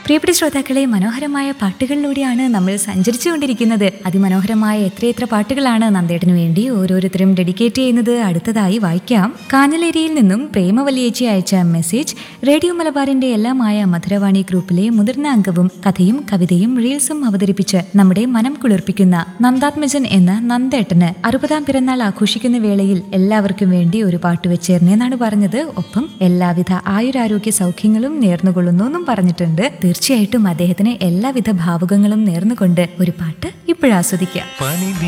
പ്രിയപ്പെട്ട ശ്രോതാക്കളെ മനോഹരമായ പാട്ടുകളിലൂടെയാണ് നമ്മൾ സഞ്ചരിച്ചുകൊണ്ടിരിക്കുന്നത് അതിമനോഹരമായ എത്രയെത്ര പാട്ടുകളാണ് നന്ദേട്ടന് വേണ്ടി ഓരോരുത്തരും ഡെഡിക്കേറ്റ് ചെയ്യുന്നത് അടുത്തതായി വായിക്കാം കാഞ്ഞലേരിയിൽ നിന്നും പ്രേമവല്ലിയേച്ചി അയച്ച മെസ്സേജ് റേഡിയോ മലബാറിന്റെ എല്ലാമായ മധുരവാണി ഗ്രൂപ്പിലെ മുതിർന്ന അംഗവും കഥയും കവിതയും റീൽസും അവതരിപ്പിച്ച് നമ്മുടെ മനം കുളിർപ്പിക്കുന്ന നന്ദാത്മജൻ എന്ന നന്ദേട്ടന് അറുപതാം പിറന്നാൾ ആഘോഷിക്കുന്ന വേളയിൽ എല്ലാവർക്കും വേണ്ടി ഒരു പാട്ട് വെച്ചേർന്നെന്നാണ് പറഞ്ഞത് ഒപ്പം എല്ലാവിധ ആയുരാരോഗ്യ സൗഖ്യങ്ങളും നേർന്നുകൊള്ളുന്നു എന്നും പറഞ്ഞിട്ടുണ്ട് തീർച്ചയായിട്ടും അദ്ദേഹത്തിന് എല്ലാവിധ ഭാവുകങ്ങളും നേർന്നുകൊണ്ട് ഒരു പാട്ട് ഇപ്പോഴാസ്വദിക്കാം പനി